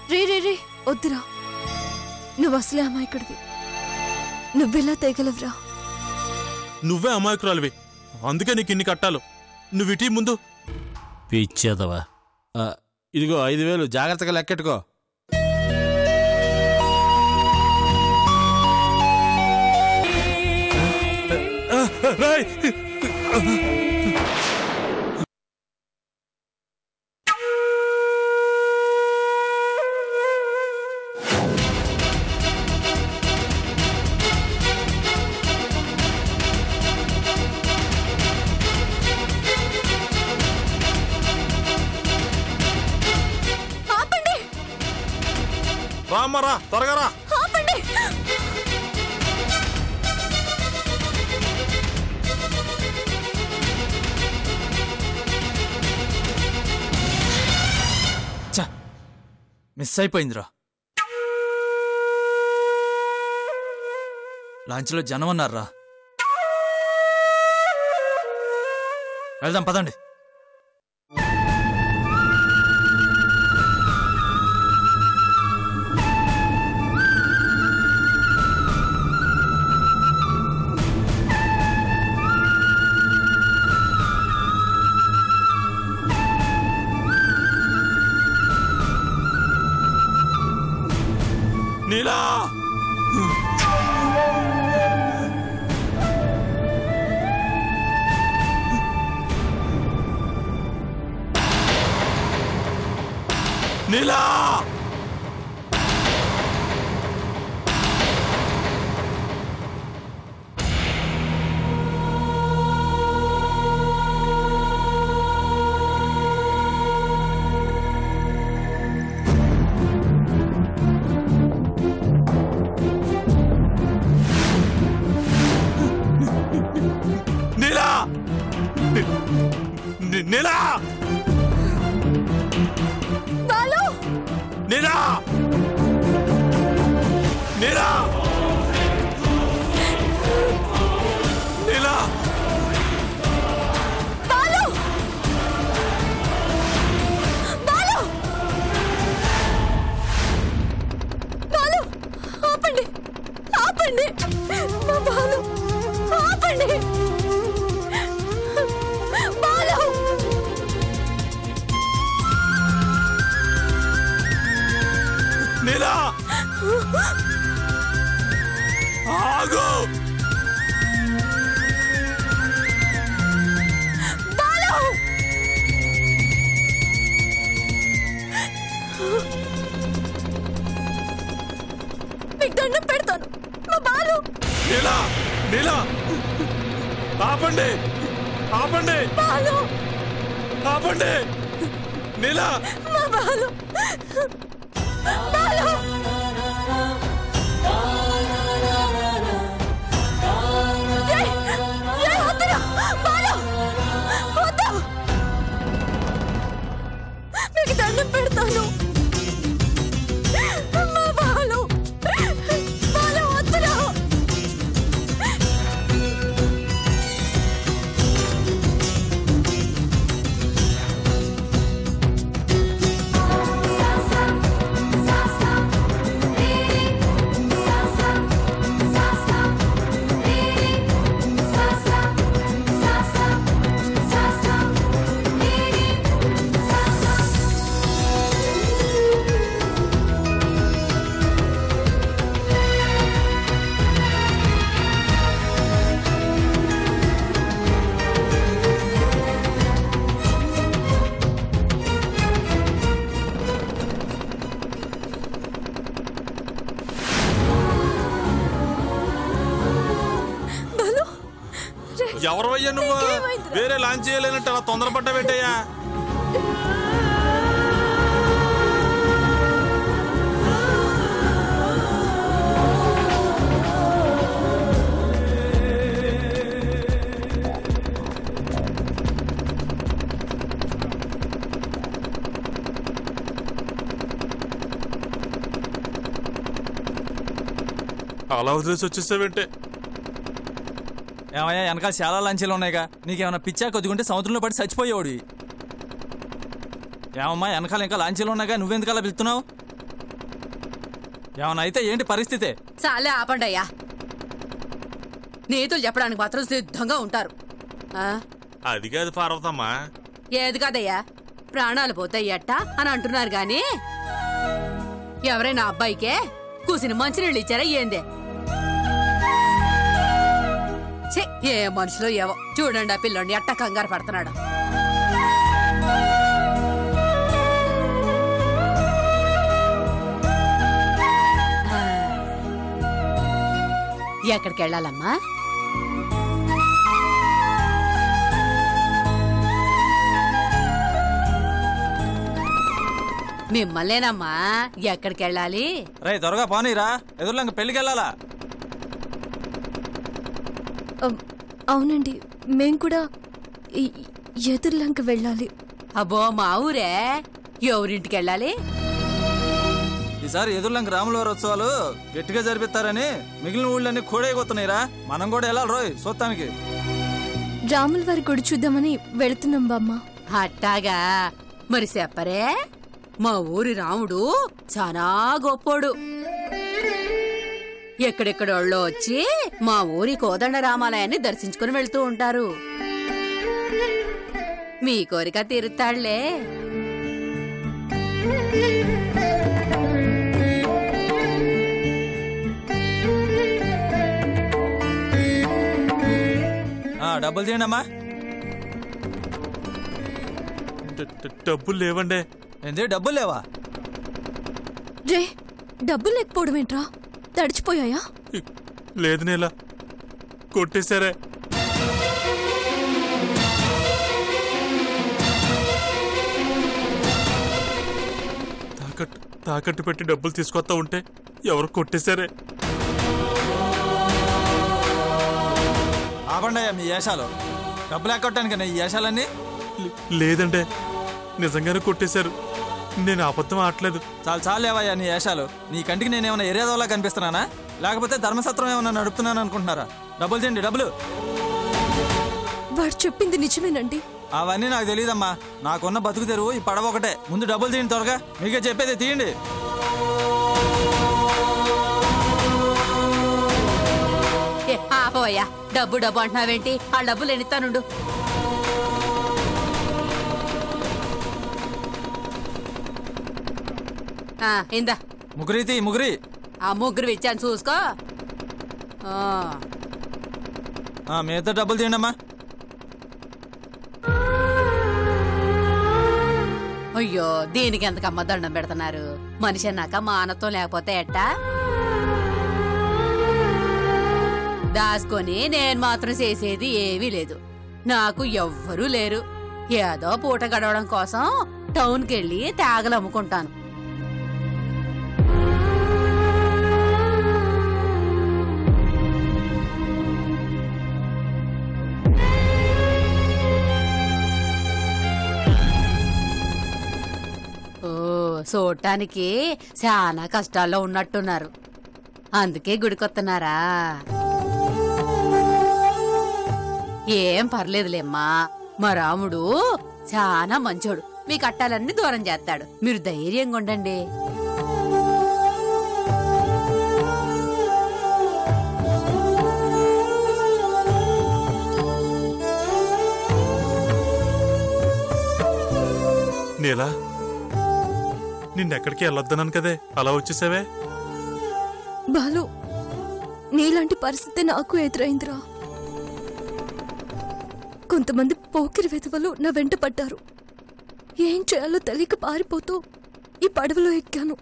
రే రే రే వద్దురా నువ్వు అసలే అమాయకుడివి నువ్వెలా తేగలవురా నువ్వే అమాయకురాలివి అందుకే నీకు ఇన్ని కట్టాలు నువ్వు ఇటీ ముందు పిచ్చేదవా ఆ, ఇదిగో ఐదు వేలు జాగ్రత్తగా లెక్కెట్టుకో రేయ్! ఆపండి రా అమ్మా రా త్వరగా రా ఆపండి చ మిస్ అయిపోయిందిరా లాంచ్లో జనం ఉన్నారా వెళ్దాం పదండి నీలా నీలా నీలా ని- ని- నీలా బాలు నీలా నీలా నీలా బాలు బాలు బాలు ఆపండి ఆపండి నా బాలు ఆపండి బాలు నీలా ఆగు బాలు మీకు దండం పెడతాను మా బాలు నీలా నీలా ఆపండి ఆపండి బాలు ఆపండి నీలా మా బాలు బాలు ఏయ్! ఏయ్, వద్దురా! బాలు! వద్దు! మీకు దండం పెడతాను మా బాలు బాలు వద్దురా బాలు రే, ఎవరవయ్యా నువ్వు నీకేమైందిరా? వేరే లాంచ్ చేయలేనట్టు అలా తొందరపడ్డా పెట్టయ్యా అలా వదిలేసి వచ్చేసావంటే ఏమయ్యా వెనకాల చాలా లంచాలు ఉన్నాయిగా నీకేమైనా పిచ్చా కొద్దిగుంటే సముద్రంలో పడి చచ్చిపోయేవాడు ఏమమ్మా వెనకాల ఇంకా లాంచీలు ఉన్నాయిగా నువ్వెందుకు అలా పిలుతున్నావు ఏమైనా అయితే ఏంటి పరిస్థితి చాలే ఆపండి అయ్యా నీతులు చెప్పడానికి మాత్రం సిద్ధంగా ఉంటారు ఆ, అది కాదు పార్వతమ్మా ఏది కదయ్యా ప్రాణాలు పోతాయి ఎట్ట అని అంటున్నారు గాని ఎవరైనా అబ్బాయికే కూసిన మంచినీళ్ళు ఇచ్చారా ఏందే ఛీ, ఏ మనుషులో ఏవో చూడండి ఆ పిల్లోడిని ఎట్ట కంగారు పడుతున్నాడు ఆ. ఎక్కడికి వెళ్ళాలమ్మా మిమ్మల్నేనమ్మా ఎక్కడికి వెళ్ళాలి రే త్వరగా పోనీరా ఎదురులంక పెళ్లికి వెళ్ళాలా అమ్, అవునండి మేం కూడా ఈ- ఎదుర్లంక వెళ్ళాలి అబ్బో మా ఊరే ఎవరింటికి వెళ్ళాలి ఈసారి ఎదురులంక రాములవారి ఉత్సవాలు గట్టిగా జరిపిస్తారని మిగిలిన ఊళ్ళన్నీ కూడైపోతున్నాయిరా మనం కూడా వెళ్ళాలి రోయ్ చూస్తానికి రాముల వారి గుడి చూద్దామని వెళుతున్నాం బామ్మ అట్టాగా మరి చెప్పరే మా ఊరి రాముడు చాలా గొప్పోడు ఎక్కడెక్కడోళ్ళో వచ్చి మా ఊరి కోదండ రామాలయాన్ని దర్శించుకుని వెళ్తూ ఉంటారు మీ కోరిక తీరుతాళ్లే ఆ డబ్బులు తీయండి అమ్మా డ- డ- డబ్బులు లేవండే ఏంది డబ్బులు లేవా రే డబ్బులు లేకపోవడం ఏంట్రా తడిచిపోయాయా లేదు నేలా కొట్టేశారే తాకట్టు తాకట్టు పెట్టి డబ్బులు తీసుకొస్తా ఉంటే ఎవరు కొట్టేశారే ఆపండి మీ వేషాలు డబ్బులు ఎక్కొట్టానికి ఈ వేషాలన్నీ లే- లేదంటే నిజంగానే కొట్టేశారు నేను అబద్ధం ఆడలేదు చాలు చాలు లేవయ్యా నీ వేషాలు నీ కంటికి నేను ఏమైనా ఎరేదోలా కనిపిస్తున్నానా లేకపోతే ధర్మసత్రం ఏమైనా నడుపుతున్నాను అనుకుంటున్నారా డబ్బులు తిండి డబ్బులు వాడు చెప్పింది నిజమేనండి అవన్నీ నాకు తెలియదమ్మా నాకున్న బతుకు తెరువు ఈ పడవ ఒకటే ముందు డబ్బులు తీయండి త్వరగా మీకే చెప్పేది తీయండి ఏ, ఆపవయ్యా డబ్బు డబ్బు అంటున్నావేంటి ఆ డబ్బులు ఎన్నిస్తానుండు ఆ, ఇందా ముగ్గురి తీ ముగ్గురి ఆ ముగ్గురు ఇచ్చాను చూసుకో ఆ, ఆ, మీ ఇద్దరు డబ్బులు తీయండి అమ్మా అయ్యో దీనికి ఎంతకమ్మ దండం పెడుతున్నారు మనిషి అన్నాక మానత్వం లేకపోతే ఎట్టా దాచుకొని నేను మాత్రం చేసేది ఏమీ లేదు నాకు ఎవ్వరూ లేరు ఏదో పూట గడవడం కోసం టౌన్కి వెళ్ళి తేగలు అమ్ముకుంటాను ఓ చూడటానికి చాలా కష్టాల్లో ఉన్నట్టున్నారు అందుకే గుడికొస్తున్నారా ఏం పర్లేదులేమ్మా మా రాముడు చాలా మంచోడు మీ కట్టాలన్నీ దూరం చేస్తాడు మీరు ధైర్యంగా ఉండండి నీలా నిన్నెక్కడికి వెళ్ళొద్దన్నాను కదే అలా వచ్చేసావే బాలు నీలాంటి పరిస్థితి నాకు ఎదురైందిరా కొంతమంది పోకిరి వెధవలు నా వెంట పడ్డారు ఏం చేయాలో తెలియక పారిపోతూ ఈ పడవలో ఎక్కాను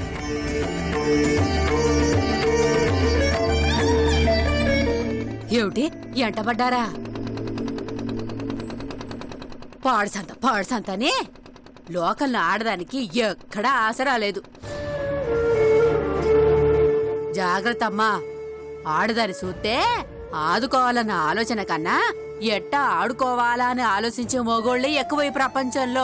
ఏమిటి ఎంటబడ్డారా పాడు సంత పాడు సంతని లోకల్ని ఆడదానికి ఎక్కడా ఆసరా లేదు జాగ్రత్త అమ్మా ఆడదాన్ని చూస్తే ఆదుకోవాలన్న ఆలోచన కన్నా ఎట్టా ఆడుకోవాలా అని ఆలోచించే మగోళ్ళే ఎక్కువ ఈ ప్రపంచంలో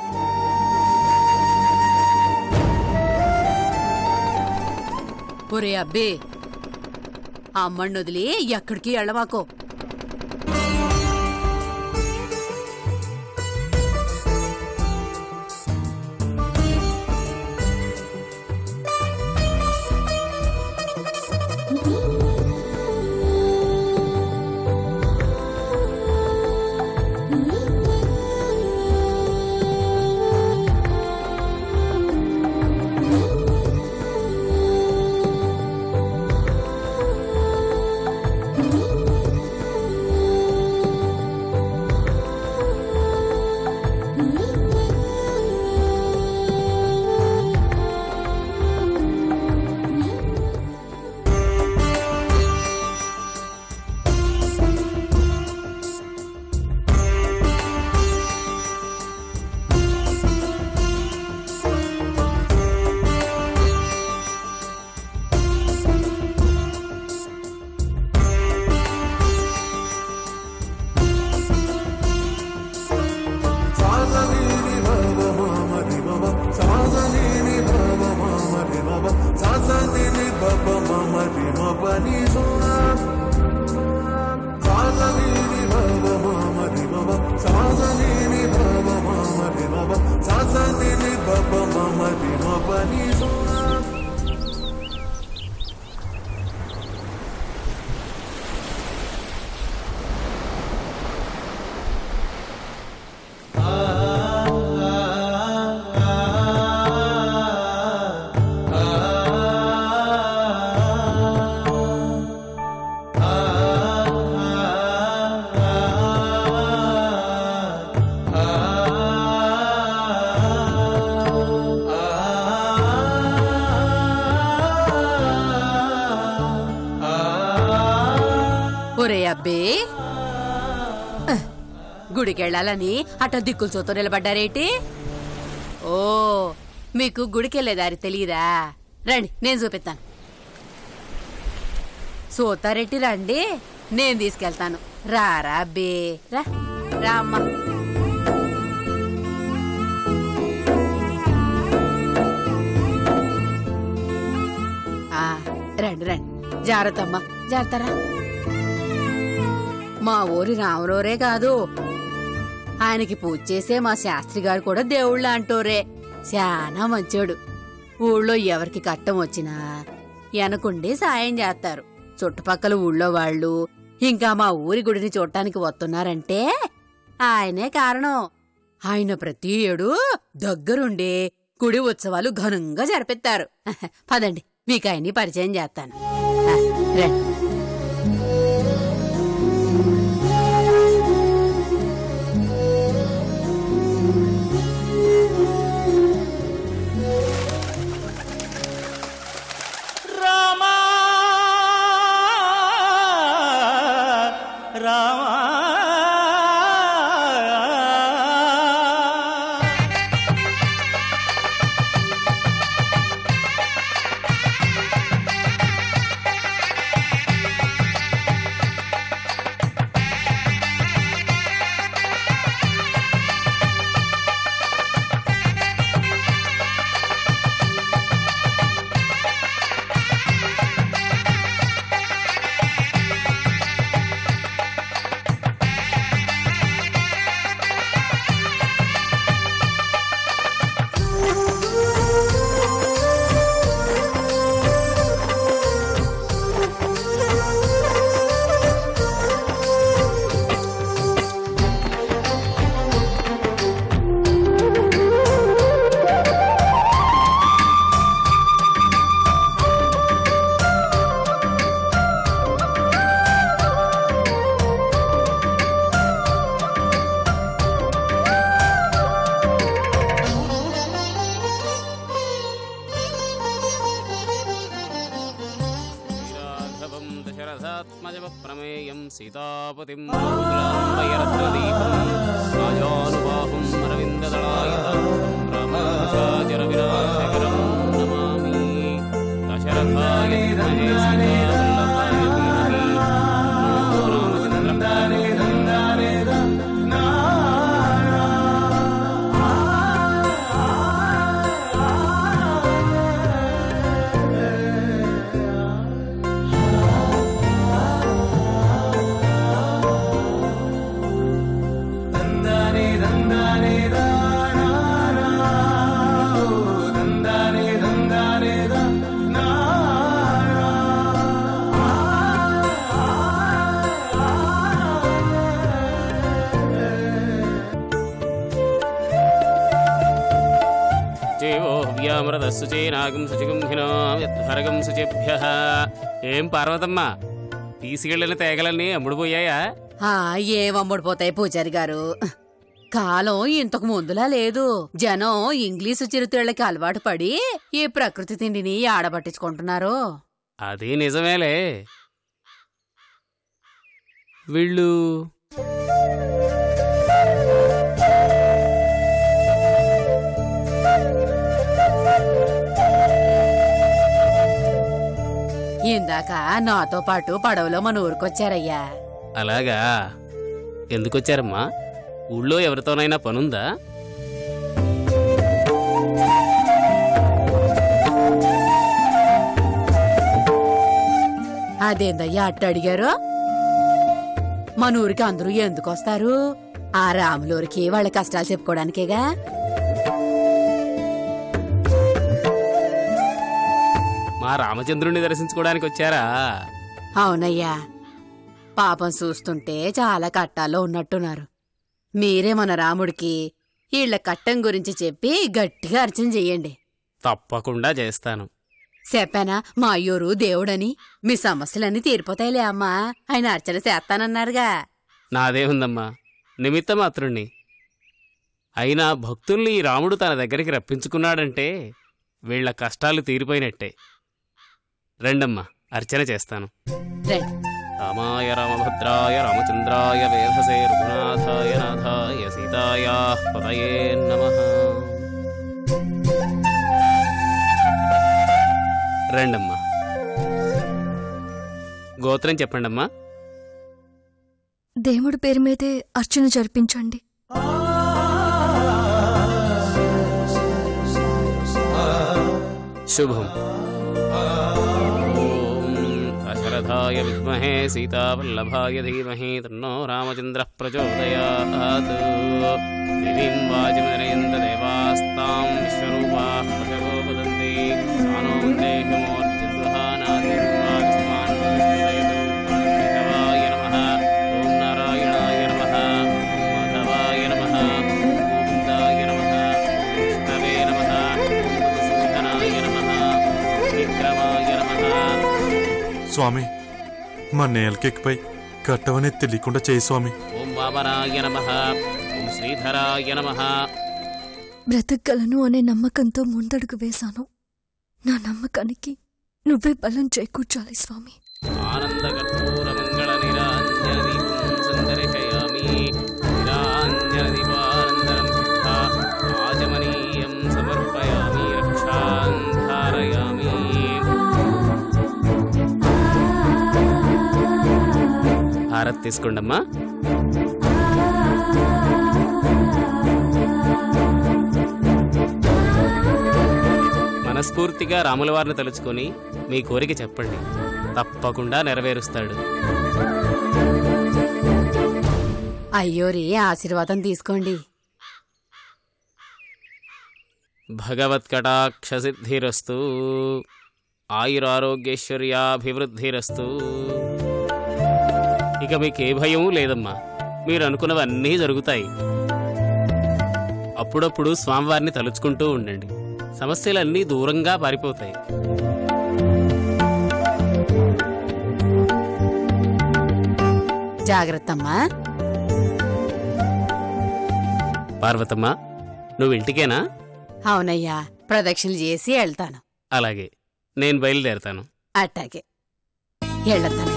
ఒరే అబ్బే అమ్మని వదిలి ఎక్కడికి వెళ్ళమాకో ఒరే అబ్బే గుడికెళ్ళాలని అట్ట దిక్కులు చూతో నిలబడ్డారేటి ఓ మీకు గుడికెళ్ళే దారి తెలియదా రండి నేను చూపిస్తాను సూతారెట్టి రండి నేను తీసుకెళ్తాను రారా అబ్బే రా రా అమ్మా ఆ, రండి రండి జాగ్రత్త అమ్మా జాగ్రత్త రా మా ఊరి రాములోరే కాదు ఆయనకి పూజ చేసే మా శాస్త్రి గారు కూడా దేవుళ్ళ అంటోరే శానా మంచోడు ఊళ్ళో ఎవరికి కట్టం వచ్చినా వెనకుండి సాయం చేస్తారు చుట్టుపక్కల ఊళ్ళో వాళ్ళు ఇంకా మా ఊరి గుడిని చూడటానికి వస్తున్నారంటే ఆయనే కారణం ఆయన ప్రతి ఏడు దగ్గరుండి గుడి ఉత్సవాలు ఘనంగా జరిపిస్తారు పదండి మీకు ఆయన్ని పరిచయం చేస్తాను ఆ, రండి రామా రామా శ్రీరాఘవం దశరథాత్మజవ ప్రమేయం సీతాపతిం రఘురామయరత్నదీపం రాజానుబాహుం అరవిందదళాయతం రామానుజాచరవిరాజకరం నమామి దశరథాయ ధీమహి సీతావల్లభాయ ధీమహి నమో రామచంద్రాయ జీవో వ్యామృతస్సు చేనాగం శుచిగుంభినాం యద్భరగం శుచిభ్య ఏం పార్వతమ్మ తీసుకెళ్ళిన తేగలన్నీ అమ్ముడుపోయాయా ఆ ఏమమ్ముడిపోతాయి పూజారి గారు కాలం ఇంతకు ముందులా లేదు జనం ఇంగ్లీషు చిరుతిళ్ళకి అలవాటు పడి ఈ ప్రకృతి తిండిని ఆడబట్టించుకుంటున్నారు అది నిజమేలే వీళ్ళు ఇందాక నాతో పాటు పడవలో మన ఊరికొచ్చారయ్యా అలాగా ఎందుకొచ్చారమ్మా ఊళ్ళో ఎవరితోనైనా పనుందా అదేందయ్యా అట్ట అడిగారు మన ఊరికి అందరూ ఎందుకు వస్తారు ఆ రాములూరికి వాళ్ళ కష్టాలు చెప్పుకోవడానికేగా మా రామచంద్రుణ్ణి దర్శించుకోవడానికి వచ్చారా అవునయ్యా పాపం చూస్తుంటే చాలా కట్టాల్లో ఉన్నట్టున్నారు మీరే మన రాముడికి వీళ్ళ కట్టం గురించి చెప్పి గట్టిగా అర్చన చెయ్యండి తప్పకుండా చేస్తాను చెప్పానా మా అయ్యోరు దేవుడని మీ సమస్యలన్నీ తీరిపోతాయిలే అమ్మా ఆయన అర్చన చేస్తానన్నారుగా నాదే ఉందమ్మా నిమిత్త మాత్రుణ్ణి అయినా భక్తుల్ని ఈ రాముడు తన దగ్గరికి రప్పించుకున్నాడంటే వీళ్ళ కష్టాలు తీరిపోయినట్టే రండమ్మా అర్చన చేస్తాను రండి రామాయ రామభద్రాయ రామచంద్రాయ వేధసే రఘునాథాయ నాథాయ సీతాయా పదయే నమ రండమ్మా గోత్రం చెప్పండమ్మా దేవుడి పేరు మీదే అర్చన జరిపించండి శుభం ఓం అశరథాయ విద్మహే సీతావల్లభాయ ధీమహి తన్నో రామచంద్ర ప్రచోదయాత్ దివీం వాజిమదనయంత దేవాస్తాం విశ్వరూపా పశవో వదంతి సానో కేశవాయ నమ ఓం నారాయణాయ నమ ఓం మాధవాయ నమ ఓం గోవిందాయ నమ విష్ణవే నమ ఓం మధుసూదనాయ నమ విక్రమాయ నమ స్వామి మా నేలకెక్కిపై కట్టవనే తెలియకుండా చేయి స్వామి ఓం వామనాయ నమ ఓం శ్రీధరాయ నమ బ్రతకగలను అనే నమ్మకంతో ముందడుగు వేశాను నా నమ్మకానికి నువ్వే బలం చేకూర్చాలి స్వామి ఆనందకర్పూరమంగళ నిరాంజనదీపం సందర్శయామి నిరాంజనదీపానందరం శుద్ధా ఆచమనీయం సమర్పయామి రక్షాం ధారయామి హారత్ తీసుకోండమ్మా మనస్ఫూర్తిగా రాముల వారిని తలుచుకొని మీ కోరిక చెప్పండి తప్పకుండా నెరవేరుస్తాడు అయ్యోరి ఆశీర్వాదం తీసుకోండి భగవత్కటాక్షసిద్ధిరస్తు ఆయురారోగ్యైశ్వర్యాభివృద్ధిరస్తు ఇక మీకే భయం లేదమ్మా మీరు అనుకున్నవన్నీ జరుగుతాయి అప్పుడప్పుడు స్వామివారిని తలుచుకుంటూ ఉండండి సమస్యలన్నీ దూరంగా పారిపోతాయి జాగ్రత్తమ్మా పార్వతమ్మ నువ్వు ఇంటికేనా అవునయ్యా ప్రదక్షిణలు చేసి వెళ్తాను అలాగే నేను బయలుదేరతాను అట్టాగే వెళ్ళొస్తానయ్యా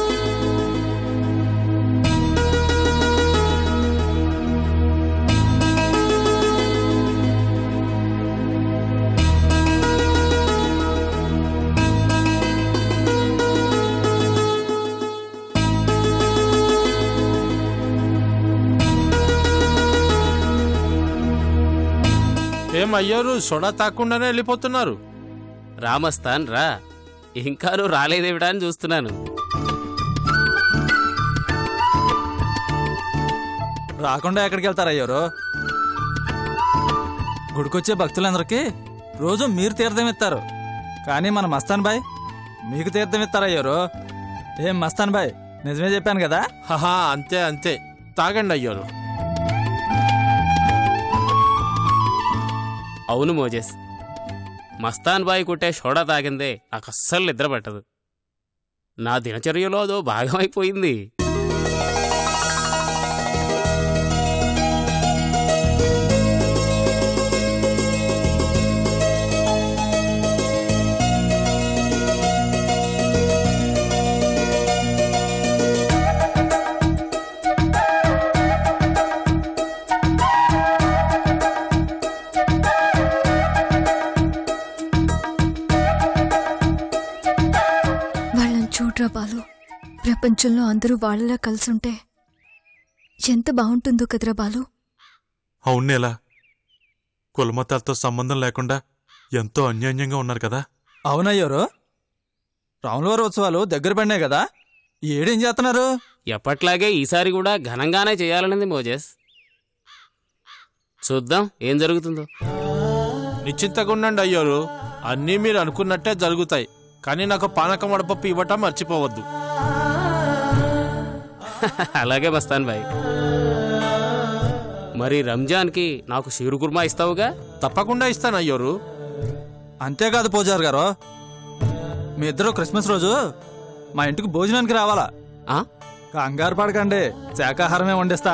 ఏం అయ్యారు సొడా తాకుండానే వెళ్ళిపోతున్నారు రామస్థాన్ రా ఇంకా నువ్వు రాలేదేమిటా అని చూస్తున్నాను రాకుండా ఎక్కడికి వెళ్తారు అయ్యారు గుడికొచ్చే భక్తులందరికీ రోజు మీరు తీర్థం ఇస్తారు కానీ మన మస్తాన్ బాయ్ మీకు తీర్థం ఇస్తారు అయ్యారు ఏం మస్తాన్ బాయ్ నిజమే చెప్పాను కదా హహా అంతే అంతే తాగండి అయ్యారు అవును మోజెస్ మస్తాన్ బాయ్ కుట్టే సోడా తాగిందే నాకు అస్సలు నిద్ర పట్టదు నా దినచర్యలో అదో భాగం అయిపోయింది వాళ్ళని చూడ్రా బాలు ప్రపంచంలో అందరూ వాళ్ళలా కలిసుంటే ఎంత బాగుంటుందో కదరా బాలు అవును నేలా కులమతాలతో సంబంధం లేకుండా ఎంతో అన్యోన్యంగా ఉన్నారు కదా అవునయ్యారు రాములవారి ఉత్సవాలు దగ్గర పడినాయి కదా ఈ ఏడేం చేస్తున్నారు ఎప్పట్లాగే ఈసారి కూడా ఘనంగానే చేయాలనింది మోజెస్ చూద్దాం ఏం జరుగుతుందో నిశ్చింతగా ఉండండి అయ్యోరు అన్నీ మీరు అనుకున్నట్టే జరుగుతాయి కానీ నాకు పానకం వడపప్పు ఇవ్వటం మర్చిపోవద్దు అలాగే మస్తాన్ భాయ్ మరి రంజాన్కి నాకు షీరు కుర్మా ఇస్తావుగా తప్పకుండా ఇస్తాను అయ్యోరు అంతేకాదు పూజారి గారు మీ ఇద్దరు క్రిస్మస్ రోజు మా ఇంటికి భోజనానికి రావాలా ఆ? కంగారు పడకండి శాకాహారమే వండిస్తా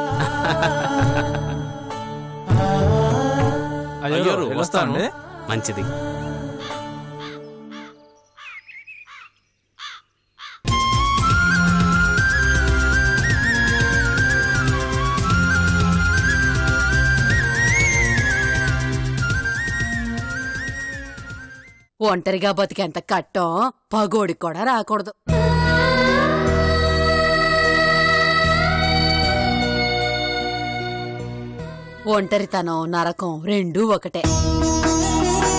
అయ్యో అయ్యోరు, వస్తాను. వస్తానండి మంచిది ఒంటరిగా బతికేంత కట్టం పగోడికి కూడా రాకూడదు ఒంటరితనం నరకం రెండూ ఒకటే